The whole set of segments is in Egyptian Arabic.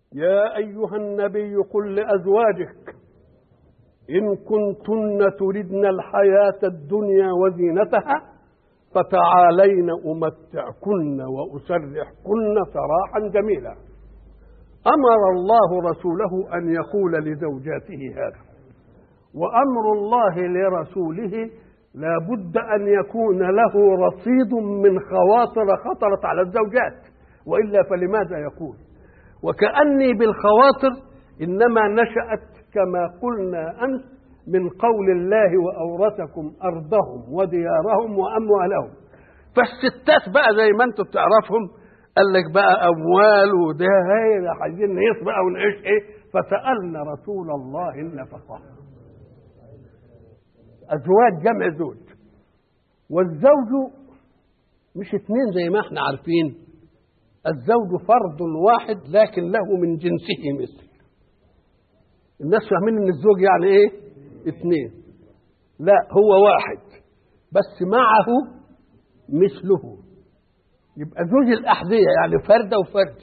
يا أيها النبي قل لأزواجك إن كنتن تردن الحياة الدنيا وزينتها فتعالين أمتعكن وأسرحكن سراحا جميلا أمر الله رسوله أن يقول لزوجاته هذا وأمر الله لرسوله لا بد أن يكون له رصيد من خواطر خطرت على الزوجات وإلا فلماذا يقول وكأني بالخواطر إنما نشأت كما قلنا أمس من قول الله وأورثكم أرضهم وديارهم وأموالهم فالستات بقى زي ما انتم بتعرفهم قال لك بقى أموال وده هي عايزين نعيش بقى ونعيش إيه فسألنا رسول الله النفقة أزواج جمع زوج والزوج مش اثنين زي ما احنا عارفين الزوج فرد واحد لكن له من جنسه مثل الناس فاهمين ان الزوج يعني ايه اثنين لا هو واحد بس معه مثله يبقى زوج الأحذية يعني فردة وفرد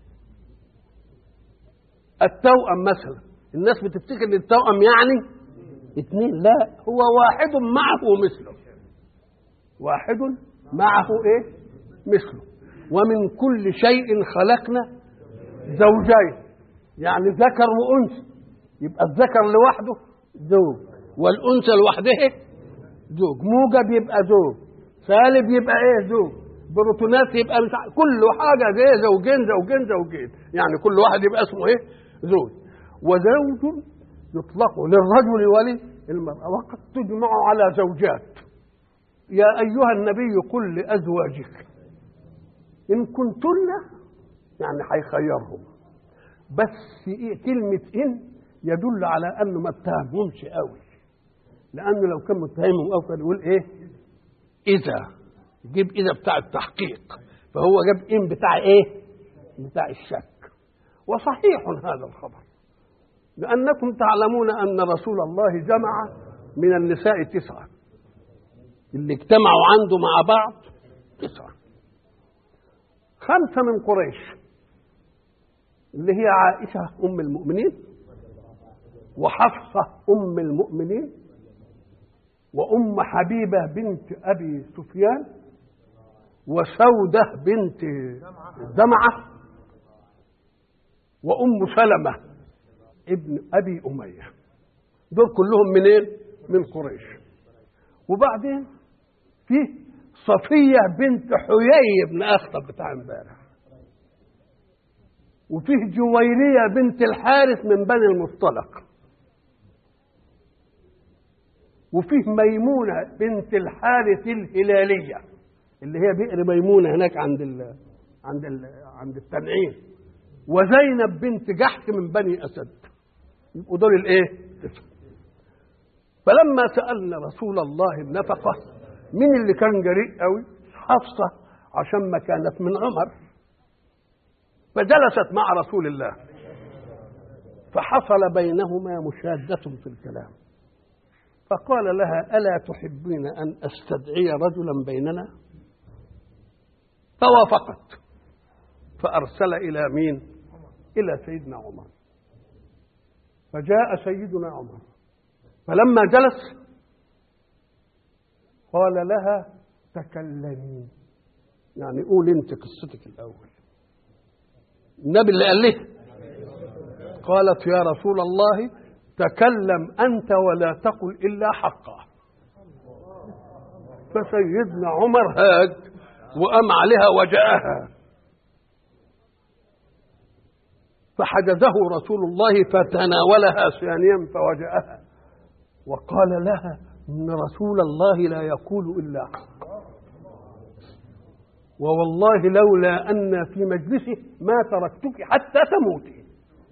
التوأم مثلا الناس بتفتكر ان التوأم يعني اثنين لا هو واحد معه مثله واحد معه ايه مثله ومن كل شيء خلقنا زوجين يعني ذكر وانثى يبقى الذكر لوحده زوج والانثى لوحدها زوج موجب يبقى زوج سالب يبقى ايه زوج بروتونات يبقى مش عارف كل حاجه زي زوجين زوجين زوجين يعني كل واحد يبقى اسمه ايه زوج وزوج يطلق للرجل وللمرأة وقد تجمع على زوجات يا أيها النبي قل لأزواجك إن كنتن يعني هيخيرهم بس إيه كلمة إن يدل على أنه ما اتهمهمش قوي لأنه لو كان متهمهم أو كان يقول إيه إذا يجيب إذا بتاع التحقيق فهو جاب إن بتاع إيه بتاع الشك وصحيح هذا الخبر لأنكم تعلمون أن رسول الله جمع من النساء تسعة اللي اجتمعوا عنده مع بعض تسعة خمسة من قريش اللي هي عائشة أم المؤمنين وحفصة أم المؤمنين وأم حبيبة بنت أبي سفيان وسودة بنت زمعة وأم سلمة ابن ابي اميه دول كلهم منين من قريش وبعدين في صفيه بنت حيي بن اخطب بتاع امبارح وفيه جويريه بنت الحارث من بني المصطلق وفيه ميمونه بنت الحارث الهلاليه اللي هي بئر ميمونه هناك عند ال عند ال عند التنعيم وزينب بنت جحش من بني اسد يبقوا دول الايه فلما سالنا رسول الله النفقه مين اللي كان جريء قوي حفصه عشان ما كانت من عمر فجلست مع رسول الله فحصل بينهما مشاده في الكلام فقال لها الا تحبين ان استدعي رجلا بيننا فوافقت فارسل الى مين الى سيدنا عمر فجاء سيدنا عمر فلما جلس قال لها تكلمي يعني قول انت قصتك الاول النبي اللي قال له قالت يا رسول الله تكلم انت ولا تقل الا حقا فسيدنا عمر هاد وقام عليها وجاءها فحجزه رسول الله فتناولها ثانيا فوجأها وقال لها إن رسول الله لا يقول إلا حق ووالله لولا أن في مجلسه ما تركتك حتى تموتي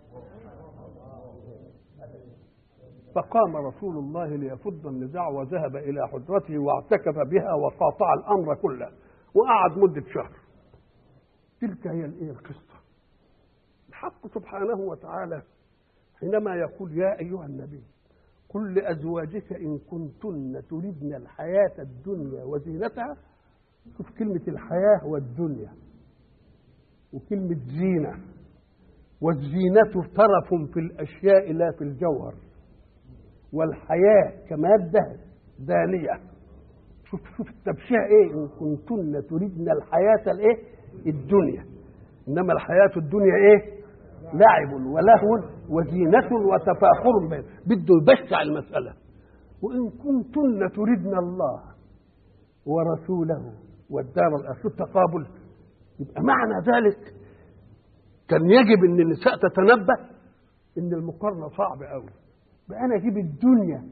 فقام رسول الله ليفض النزاع وذهب إلى حجرته واعتكف بها وقاطع الأمر كله وقعد مدة شهر تلك هي الإيه القصة الحق سبحانه وتعالى حينما يقول يا أيها النبي قل لأزواجك إن كنتن تردن الحياة الدنيا وزينتها شوف كلمة الحياة والدنيا وكلمة زينة والزينة طرف في الأشياء لا في الجوهر والحياة كمادة دانية شوف شوف التبشير ايه ان كنتن تريدن الحياة الايه الدنيا انما الحياة الدنيا ايه لعب ولهو وزينة وتفاخر بين بده يبشع المسألة وإن كنتن تردن الله ورسوله والدار الآخرة التقابل يبقى معنى ذلك كان يجب ان النساء تتنبه ان المقارنه صعبه قوي بقى انا اجيب الدنيا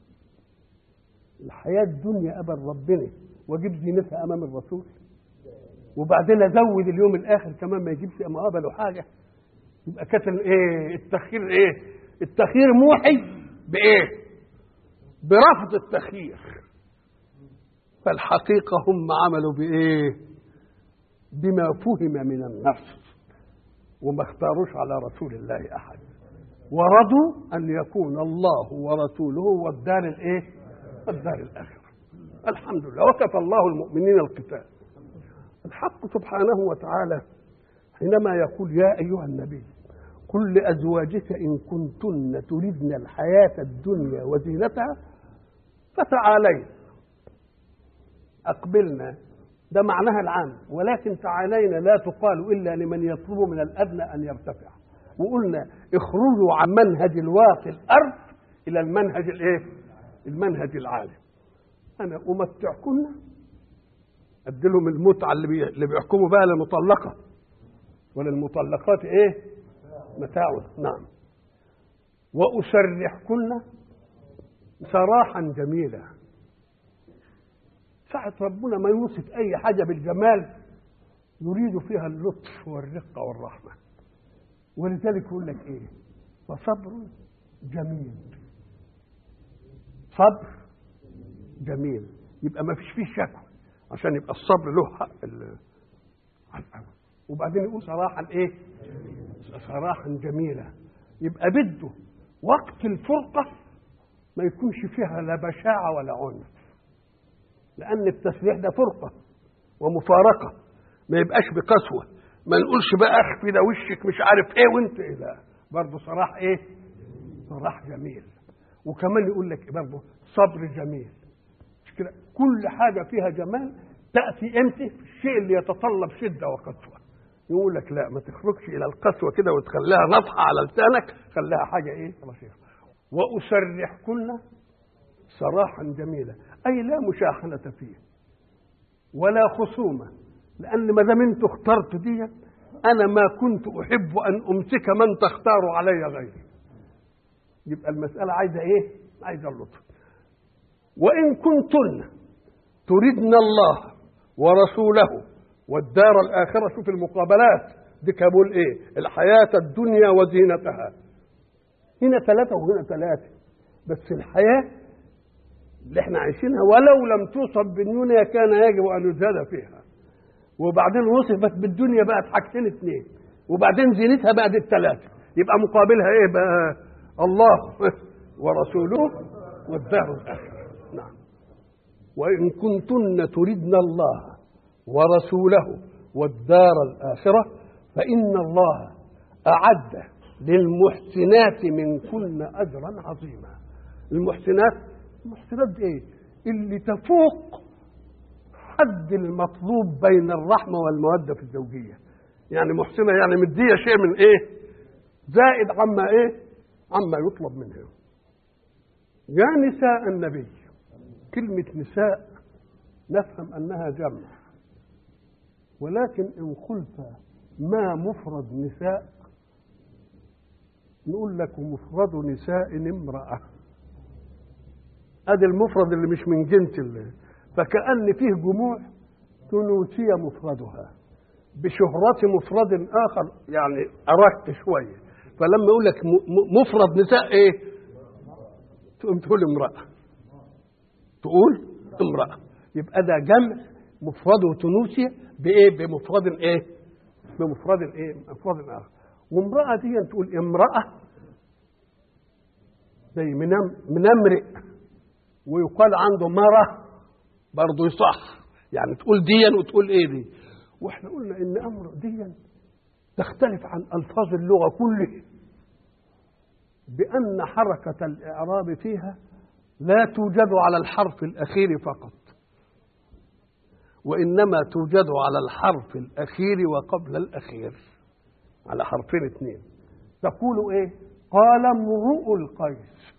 الحياه الدنيا ابا ربنا واجيب زينتها امام الرسول وبعدين ازود اليوم الاخر كمان ما يجيبش مقابله حاجه يبقى كانت ايه التخيير ايه التخيير موحي بايه برفض التخيير فالحقيقه هم عملوا بايه بما فهم من النفس وما اختاروش على رسول الله احد ورضوا ان يكون الله ورسوله والدار الايه الدار الاخره الحمد لله وكفى الله المؤمنين القتال الحق سبحانه وتعالى حينما يقول يا ايها النبي قل لازواجك ان كنتن تردن الحياه الدنيا وزينتها فتعالين اقبلنا ده معناها العام ولكن تعالينا لا تقال الا لمن يطلب من الادنى ان يرتفع وقلنا اخرجوا عن منهج الواقي الارض الى المنهج الايه المنهج العالي انا امتعكن ادي لهم المتعه اللي, بي... اللي بيحكموا بقى للمطلقه وللمطلقات ايه متاع نعم واسرحكن سراحا جميلا ساعة ربنا ما يوصف أي حاجة بالجمال يريد فيها اللطف والرقة والرحمة ولذلك يقول لك إيه فصبر جميل صبر جميل يبقى ما فيش فيه شكوى عشان يبقى الصبر له حق وبعدين يقول صراحة ايه صراحة جميلة يبقى بده وقت الفرقة ما يكونش فيها لا بشاعة ولا عنف لأن التسبيح ده فرقة ومفارقة ما يبقاش بقسوة ما نقولش بقى اخفي ده وشك مش عارف ايه وانت ايه لا برضه صراح ايه صراح جميل وكمان يقول لك برضه صبر جميل مش كده كل حاجة فيها جمال تأتي امتى في الشيء اللي يتطلب شدة وقسوة يقول لك لا ما تخرجش إلى القسوة كده وتخليها نطحة على لسانك خليها حاجة ايه رشيقة وأسرحكن سراحا جميلا أي لا مشاحنة فيه ولا خصومة لأن ما دام أنتوا اخترتوا دي أنا ما كنت أحب أن أمسك من تختار علي غيري يبقى المسألة عايزة إيه؟ عايزة اللطف وإن كنتن تردن الله ورسوله والدار الآخرة شوف المقابلات دي كابول إيه؟ الحياة الدنيا وزينتها هنا ثلاثة وهنا ثلاثة بس الحياة اللي احنا عايشينها ولو لم توصف بالدنيا كان يجب ان يزاد فيها وبعدين وصفت بالدنيا بقت حاجتين اثنين وبعدين زينتها بقت الثلاثه يبقى مقابلها ايه بقى الله ورسوله والدار الاخره نعم وان كنتن تردن الله ورسوله والدار الاخره فان الله اعد للمحسنات منكن اجرا عظيما المحسنات المحسنات ايه اللي تفوق حد المطلوب بين الرحمه والموده في الزوجيه يعني محسنه يعني مديه شيء من ايه زائد عما ايه عما يطلب منها يا نساء النبي كلمه نساء نفهم انها جمع ولكن ان قلت ما مفرد نساء نقول لك مفرد نساء امراه ادي المفرد اللي مش من جنس اللي فكأن فيه جموع ثنوثية مفردها بشهرة مفرد آخر يعني أرقت شوية فلما يقول لك مفرد نساء إيه؟ تقوم تقول امرأة تقول امرأة يبقى ده جمع مفرده ثنوثية بإيه؟ بمفرد إيه؟ بمفرد إيه؟ مفرد آخر وامرأة دي تقول امرأة زي من امرئ ويقال عنده مرة برضه يصح يعني تقول ديا وتقول ايه دي واحنا قلنا ان امر ديا تختلف عن ألفاظ اللغة كلها بأن حركة الإعراب فيها لا توجد على الحرف الأخير فقط وإنما توجد على الحرف الأخير وقبل الأخير على حرفين اثنين تقول إيه قال امرؤ القيس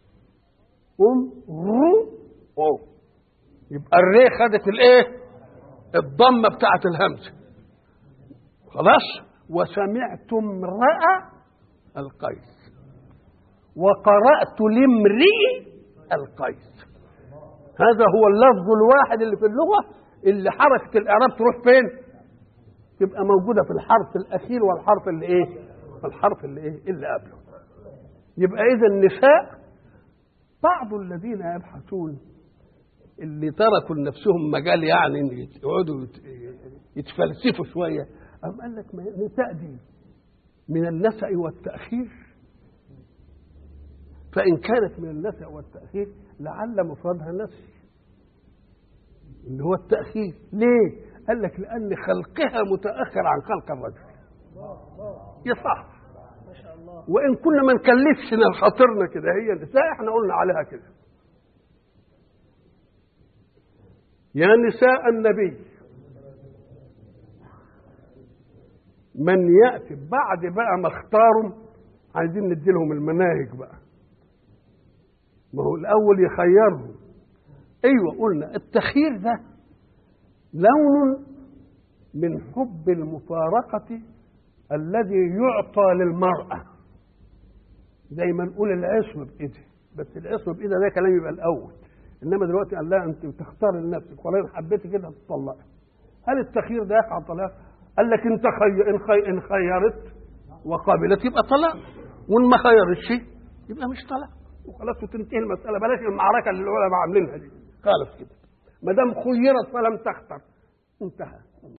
امرؤ يبقى الري خدت الايه الضمه بتاعت الهمزه خلاص وسمعت امرأ القيس وقرأت لامرئ القيس هذا هو اللفظ الواحد اللي في اللغة اللي حركة الإعراب تروح فين؟ تبقى موجودة في الحرف الأخير والحرف اللي إيه؟ الحرف اللي إيه؟ اللي قبله. يبقى إذا النساء بعض الذين يبحثون اللي تركوا لنفسهم مجال يعني إن يقعدوا يتفلسفوا شوية أم قال لك ما النساء دي من النسأ والتأخير فإن كانت من النسأ والتأخير لعل مفردها نسي اللي هو التأخير ليه؟ قال لك لأن خلقها متأخر عن خلق الرجل يصح وإن كنا ما نكلفش خاطرنا كده هي النساء احنا قلنا عليها كده يا نساء النبي من يأتي بعد بقى ما اختاروا عايزين ندي لهم المناهج بقى ما هو الأول يخيرهم أيوة قلنا التخيير ده لون من حب المفارقة الذي يعطى للمرأة زي ما نقول العصم بإيدها بس العصم بإيدها ده كلام يبقى الأول إنما دلوقتي قال لها أنت تختار لنفسك ولا إن حبيتي كده هتطلقي هل التخيير ده يقع طلاق؟ قال لك انت خي... ان, خي... ان خيرت وقابلت يبقى طلاق وان ما خيرتش يبقى مش طلاق وخلاص وتنتهي المساله بلاش المعركه اللي العلماء عاملينها دي خالص كده ما دام خيرت فلم تختر انتهى